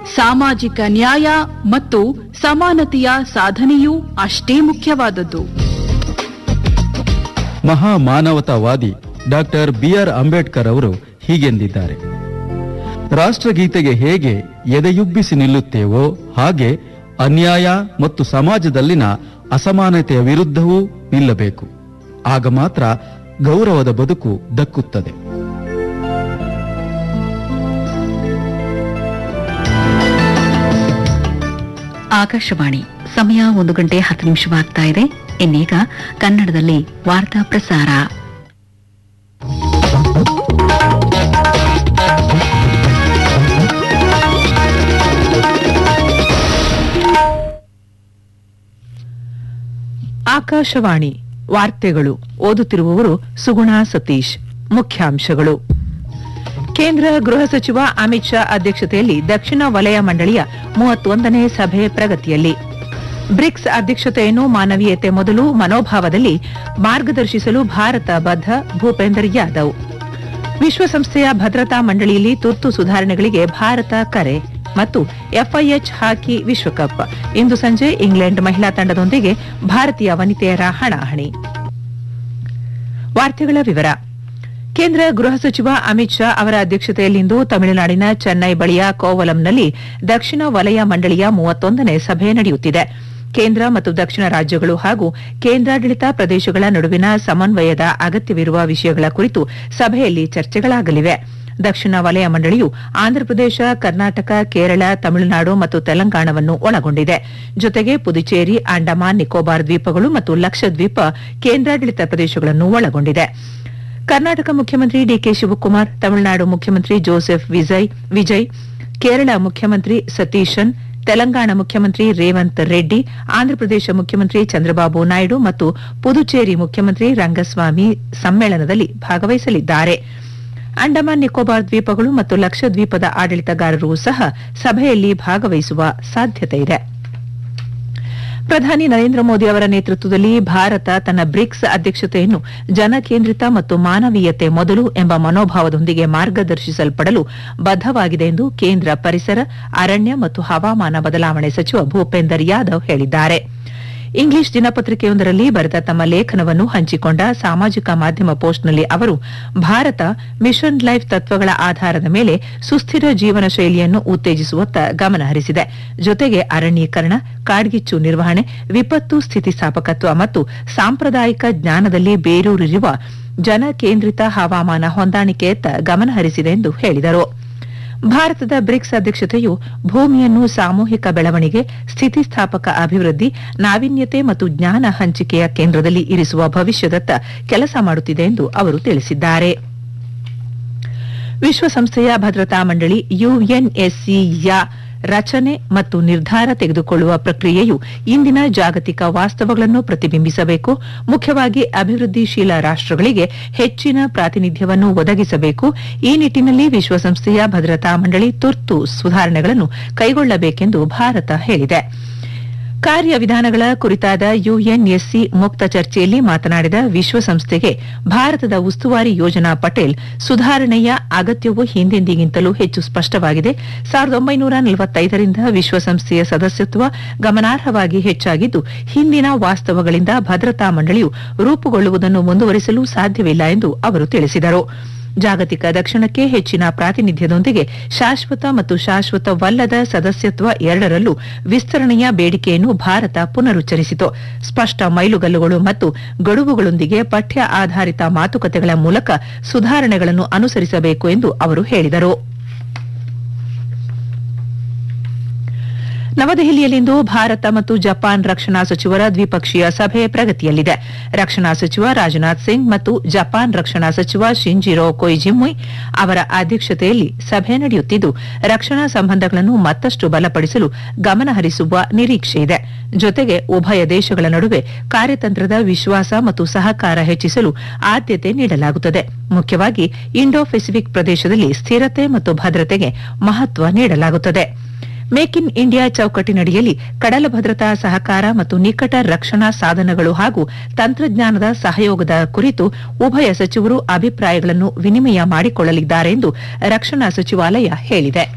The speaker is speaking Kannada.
ಸಾಮಾಜಿಕ ನ್ಯಾಯ ಮತ್ತು ಸಮಾನತೆಯ ಸಾಧನೆಯೂ ಅಷ್ಟೇ ಮುಖ್ಯವಾದದ್ದು ಮಹಾ ಮಾನವತಾವಾದಿ ಡಾಕ್ಟರ್ ಬಿಆರ್ ಅಂಬೇಡ್ಕರ್ ಅವರು ಹೀಗೆಂದಿದ್ದಾರೆ ರಾಷ್ಟ್ರಗೀತೆಗೆ ಹೇಗೆ ಎದೆಯುಬ್ಬಿಸಿ ನಿಲ್ಲುತ್ತೇವೋ ಹಾಗೆ ಅನ್ಯಾಯ ಮತ್ತು ಸಮಾಜದಲ್ಲಿನ ಅಸಮಾನತೆಯ ವಿರುದ್ಧವೂ ನಿಲ್ಲಬೇಕು ಆಗ ಮಾತ್ರ ಗೌರವದ ಬದುಕು ದಕ್ಕುತ್ತದೆ ಆಕಾಶವಾಣಿ ಸಮಯ ಒಂದು ಗಂಟೆ ಹತ್ತು ನಿಮಿಷವಾಗ್ತಾ ಇದೆ ಇನ್ನೀಗ ಕನ್ನಡದಲ್ಲಿ ವಾರ್ತಾ ಪ್ರಸಾರ ಆಕಾಶವಾಣಿ ವಾರ್ತೆಗಳು ಓದುತ್ತಿರುವವರು ಸುಗುಣಾ ಸತೀಶ್ ಮುಖ್ಯಾಂಶಗಳು ಕೇಂದ್ರ ಗೃಹ ಸಚಿವ ಅಮಿತ್ ಶಾ ಅಧ್ಯಕ್ಷತೆಯಲ್ಲಿ ದಕ್ಷಿಣ ವಲಯ ಮಂಡಳಿಯ ಮೂವತ್ತೊಂದನೇ ಸಭೆ ಪ್ರಗತಿಯಲ್ಲಿ ಬ್ರಿಕ್ಸ್ ಅಧ್ಯಕ್ಷತೆಯನ್ನು ಮಾನವೀಯತೆ ಮೊದಲು ಮನೋಭಾವದಲ್ಲಿ ಮಾರ್ಗದರ್ಶಿಸಲು ಭಾರತ ಬದ್ಧ ಭೂಪೇಂದರ್ ಯಾದವ್ ವಿಶ್ವಸಂಸ್ಥೆಯ ಭದ್ರತಾ ಮಂಡಳಿಯಲ್ಲಿ ತುರ್ತು ಸುಧಾರಣೆಗಳಿಗೆ ಭಾರತ ಕರೆ ಮತ್ತು ಎಫ್ಐಎಚ್ ಹಾಕಿ ವಿಶ್ವಕಪ್ ಇಂದು ಸಂಜೆ ಇಂಗ್ಲೆಂಡ್ ಮಹಿಳಾ ತಂಡದೊಂದಿಗೆ ಭಾರತೀಯ ವನಿತೆಯರ ಹಣಾಹಣಿ ವಾರ್ತೆಗಳ ವಿವರ ಕೇಂದ್ರ ಗೃಹ ಸಚಿವ ಅಮಿತ್ ಶಾ ಅವರ ಅಧ್ಯಕ್ಷತೆಯಲ್ಲಿಂದು ತಮಿಳುನಾಡಿನ ಚೆನ್ನೈ ಬಳಿಯ ಕೋವಲಂನಲ್ಲಿ ದಕ್ಷಿಣ ವಲಯ ಮಂಡಳಿಯ ಮೂವತ್ತೊಂದನೇ ಸಭೆ ನಡೆಯುತ್ತಿದೆ ಕೇಂದ್ರ ಮತ್ತು ದಕ್ಷಿಣ ರಾಜ್ಯಗಳು ಹಾಗೂ ಕೇಂದ್ರಾಡಳಿತ ಪ್ರದೇಶಗಳ ನಡುವಿನ ಸಮನ್ವಯದ ಅಗತ್ಯವಿರುವ ವಿಷಯಗಳ ಕುರಿತು ಸಭೆಯಲ್ಲಿ ಚರ್ಚೆಗಳಾಗಲಿವೆ ದಕ್ಷಿಣ ವಲಯ ಮಂಡಳಿಯು ಆಂಧ್ರಪ್ರದೇಶ ಕರ್ನಾಟಕ ಕೇರಳ ತಮಿಳುನಾಡು ಮತ್ತು ತೆಲಂಗಾಣವನ್ನು ಒಳಗೊಂಡಿದೆ ಜೊತೆಗೆ ಪುದುಚೇರಿ ಅಂಡಮಾನ್ ನಿಕೋಬಾರ್ ದ್ವೀಪಗಳು ಮತ್ತು ಲಕ್ಷದ್ವೀಪ ಕೇಂದ್ರಾಡಳಿತ ಪ್ರದೇಶಗಳನ್ನು ಒಳಗೊಂಡಿದೆ ಕರ್ನಾಟಕ ಮುಖ್ಯಮಂತ್ರಿ ಡಿಕೆ ಶಿವಕುಮಾರ್ ತಮಿಳುನಾಡು ಮುಖ್ಯಮಂತ್ರಿ ಜೋಸೆಫ್ ವಿಜಯ್ ವಿಜಯ್ ಕೇರಳ ಮುಖ್ಯಮಂತ್ರಿ ಸತೀಶನ್ ತೆಲಂಗಾಣ ಮುಖ್ಯಮಂತ್ರಿ ರೇವಂತ್ ರೆಡ್ಡಿ ಆಂಧ್ರಪ್ರದೇಶ ಮುಖ್ಯಮಂತ್ರಿ ಚಂದ್ರಬಾಬು ನಾಯ್ಡು ಮತ್ತು ಪುದುಚೇರಿ ಮುಖ್ಯಮಂತ್ರಿ ರಂಗಸ್ವಾಮಿ ಸಮ್ಮೇಳನದಲ್ಲಿ ಭಾಗವಹಿಸಲಿದ್ದಾರೆ ಅಂಡಮಾನ್ ನಿಕೋಬಾರ್ ದ್ವೀಪಗಳು ಮತ್ತು ಲಕ್ಷದ್ವೀಪದ ಆಡಳಿತಗಾರರು ಸಹ ಸಭೆಯಲ್ಲಿ ಭಾಗವಹಿಸುವ ಸಾಧ್ಯತೆ ಇದೆ ಪ್ರಧಾನಿ ನರೇಂದ್ರ ಮೋದಿ ಅವರ ನೇತೃತ್ವದಲ್ಲಿ ಭಾರತ ತನ್ನ ಬ್ರಿಕ್ಸ್ ಅಧ್ಯಕ್ಷತೆಯನ್ನು ಜನಕೇಂದ್ರಿತ ಮತ್ತು ಮಾನವೀಯತೆ ಮೊದಲು ಎಂಬ ಮನೋಭಾವದೊಂದಿಗೆ ಮಾರ್ಗದರ್ಶಿಸಲ್ಪಡಲು ಬದ್ಧವಾಗಿದೆ ಎಂದು ಕೇಂದ್ರ ಪರಿಸರ ಅರಣ್ಯ ಮತ್ತು ಹವಾಮಾನ ಬದಲಾವಣೆ ಸಚಿವ ಭೂಪೇಂದರ್ ಯಾದವ್ ಹೇಳಿದ್ದಾರೆ ಇಂಗ್ಲಿಷ್ ದಿನಪತ್ರಿಕೆಯೊಂದರಲ್ಲಿ ಬರೆದ ತಮ್ಮ ಲೇಖನವನ್ನು ಹಂಚಿಕೊಂಡ ಸಾಮಾಜಿಕ ಮಾಧ್ಯಮ ಪೋಸ್ಟ್ನಲ್ಲಿ ಅವರು ಭಾರತ ಮಿಷನ್ ಲೈಫ್ ತತ್ವಗಳ ಆಧಾರದ ಮೇಲೆ ಸುಸ್ಥಿರ ಜೀವನ ಶೈಲಿಯನ್ನು ಉತ್ತೇಜಿಸುವತ್ತ ಗಮನ ಹರಿಸಿದೆ ಜೊತೆಗೆ ಅರಣ್ಯೀಕರಣ ಕಾಡ್ಗಿಚ್ಚು ನಿರ್ವಹಣೆ ವಿಪತ್ತು ಸ್ಥಿತಿಸ್ಥಾಪಕತ್ವ ಮತ್ತು ಸಾಂಪ್ರದಾಯಿಕ ಜ್ಞಾನದಲ್ಲಿ ಬೇರೂರಿರುವ ಜನಕೇಂದ್ರಿತ ಹವಾಮಾನ ಹೊಂದಾಣಿಕೆಯತ್ತ ಗಮನ ಹರಿಸಿದೆ ಎಂದು ಹೇಳಿದರು ಭಾರತದ ಬ್ರಿಕ್ಸ್ ಅಧ್ಯಕ್ಷತೆಯು ಭೂಮಿಯನ್ನು ಸಾಮೂಹಿಕ ಬೆಳವಣಿಗೆ ಸ್ಥಿತಿಸ್ಥಾಪಕ ಅಭಿವೃದ್ಧಿ ನಾವೀನ್ಯತೆ ಮತ್ತು ಜ್ಞಾನ ಹಂಚಿಕೆಯ ಕೇಂದ್ರದಲ್ಲಿ ಇರಿಸುವ ಭವಿಷ್ಯದತ್ತ ಕೆಲಸ ಮಾಡುತ್ತಿದೆ ಎಂದು ಅವರು ತಿಳಿಸಿದ್ದಾರೆ ವಿಶ್ವಸಂಸ್ಥೆಯ ಭದ್ರತಾ ಮಂಡಳಿ ಯುಎನ್ಎಸ್ಸಿಯ ರಚನೆ ಮತ್ತು ನಿರ್ಧಾರ ತೆಗೆದುಕೊಳ್ಳುವ ಪ್ರಕ್ರಿಯೆಯು ಇಂದಿನ ಜಾಗತಿಕ ವಾಸ್ತವಗಳನ್ನು ಪ್ರತಿಬಿಂಬಿಸಬೇಕು ಮುಖ್ಯವಾಗಿ ಅಭಿವೃದ್ಧಿಶೀಲ ರಾಷ್ಟ್ರಗಳಿಗೆ ಹೆಚ್ಚಿನ ಪ್ರಾತಿನಿಧ್ಯವನ್ನು ಒದಗಿಸಬೇಕು ಈ ನಿಟ್ಟಿನಲ್ಲಿ ವಿಶ್ವಸಂಸ್ಥೆಯ ಭದ್ರತಾ ಮಂಡಳಿ ತುರ್ತು ಸುಧಾರಣೆಗಳನ್ನು ಕೈಗೊಳ್ಳಬೇಕೆಂದು ಭಾರತ ಹೇಳಿದೆ ಕಾರ್ಯವಿಧಾನಗಳ ಕುರಿತಾದ ಯುಎನ್ಎಸ್ಸಿ ಮುಕ್ತ ಚರ್ಚೆಯಲ್ಲಿ ಮಾತನಾಡಿದ ವಿಶ್ವಸಂಸ್ಥೆಗೆ ಭಾರತದ ಉಸ್ತುವಾರಿ ಯೋಜನಾ ಪಟೇಲ್ ಸುಧಾರಣೆಯ ಅಗತ್ಯವು ಹಿಂದೆಂದಿಗಿಂತಲೂ ಹೆಚ್ಚು ಸ್ಪಷ್ಟವಾಗಿದೆ ಸಾವಿರದ ಒಂಬೈನೂರ ನಲವತ್ತೈದರಿಂದ ವಿಶ್ವಸಂಸ್ಥೆಯ ಸದಸ್ಯತ್ವ ಗಮನಾರ್ಹವಾಗಿ ಹೆಚ್ಚಾಗಿದ್ದು ಹಿಂದಿನ ವಾಸ್ತವಗಳಿಂದ ಭದ್ರತಾ ಮಂಡಳಿಯು ರೂಪುಗೊಳ್ಳುವುದನ್ನು ಮುಂದುವರಿಸಲು ಸಾಧ್ಯವಿಲ್ಲ ಎಂದು ಅವರು ತಿಳಿಸಿದರು ಜಾಗತಿಕ ದಕ್ಷಿಣಕ್ಕೆ ಹೆಚ್ಚಿನ ಪ್ರಾತಿನಿಧ್ಯದೊಂದಿಗೆ ಶಾಶ್ವತ ಮತ್ತು ಶಾಶ್ವತವಲ್ಲದ ಸದಸ್ಯತ್ವ ಎರಡರಲ್ಲೂ ವಿಸ್ತರಣೆಯ ಬೇಡಿಕೆಯನ್ನು ಭಾರತ ಪುನರುಚ್ಚರಿಸಿತು ಸ್ಪಷ್ಟ ಮೈಲುಗಲ್ಲುಗಳು ಮತ್ತು ಗಡುವುಗಳೊಂದಿಗೆ ಪಠ್ಯ ಆಧಾರಿತ ಮಾತುಕತೆಗಳ ಮೂಲಕ ಸುಧಾರಣೆಗಳನ್ನು ಅನುಸರಿಸಬೇಕು ಎಂದು ಅವರು ಹೇಳಿದರು ನವದೆಹಲಿಯಲ್ಲಿಂದು ಭಾರತ ಮತ್ತು ಜಪಾನ್ ರಕ್ಷಣಾ ಸಚಿವರ ದ್ವಿಪಕ್ಷೀಯ ಸಭೆ ಪ್ರಗತಿಯಲ್ಲಿದೆ ರಕ್ಷಣಾ ಸಚಿವ ರಾಜನಾಥ್ ಸಿಂಗ್ ಮತ್ತು ಜಪಾನ್ ರಕ್ಷಣಾ ಸಚಿವ ಶಿಂಜಿರೋ ಕೊಯ್ಜಿಮುಯ್ ಅವರ ಅಧ್ಯಕ್ಷತೆಯಲ್ಲಿ ಸಭೆ ನಡೆಯುತ್ತಿದ್ದು ರಕ್ಷಣಾ ಸಂಬಂಧಗಳನ್ನು ಮತ್ತಷ್ಟು ಬಲಪಡಿಸಲು ಗಮನ ಹರಿಸುವ ನಿರೀಕ್ಷೆಯಿದೆ ಜೊತೆಗೆ ಉಭಯ ದೇಶಗಳ ನಡುವೆ ಕಾರ್ಯತಂತ್ರದ ವಿಶ್ವಾಸ ಮತ್ತು ಸಹಕಾರ ಹೆಚ್ಚಿಸಲು ಆದ್ಯತೆ ನೀಡಲಾಗುತ್ತದೆ ಮುಖ್ಯವಾಗಿ ಇಂಡೋ ಪೆಸಿಫಿಕ್ ಪ್ರದೇಶದಲ್ಲಿ ಸ್ಥಿರತೆ ಮತ್ತು ಭದ್ರತೆಗೆ ಮಹತ್ವ ನೀಡಲಾಗುತ್ತದೆ ಮೇಕ್ ಇನ್ ಇಂಡಿಯಾ ಚೌಕಟ್ಟಿನಡಿಯಲ್ಲಿ ಕಡಲ ಭದ್ರತಾ ಸಹಕಾರ ಮತ್ತು ನಿಕಟ ರಕ್ಷಣಾ ಸಾಧನಗಳು ಹಾಗೂ ತಂತ್ರಜ್ಞಾನದ ಸಹಯೋಗದ ಕುರಿತು ಉಭಯ ಸಚಿವರು ಅಭಿಪ್ರಾಯಗಳನ್ನು ವಿನಿಮಯ ಮಾಡಿಕೊಳ್ಳಲಿದ್ದಾರೆ ಎಂದು ರಕ್ಷಣಾ ಸಚಿವಾಲಯ ಹೇಳಿದೆ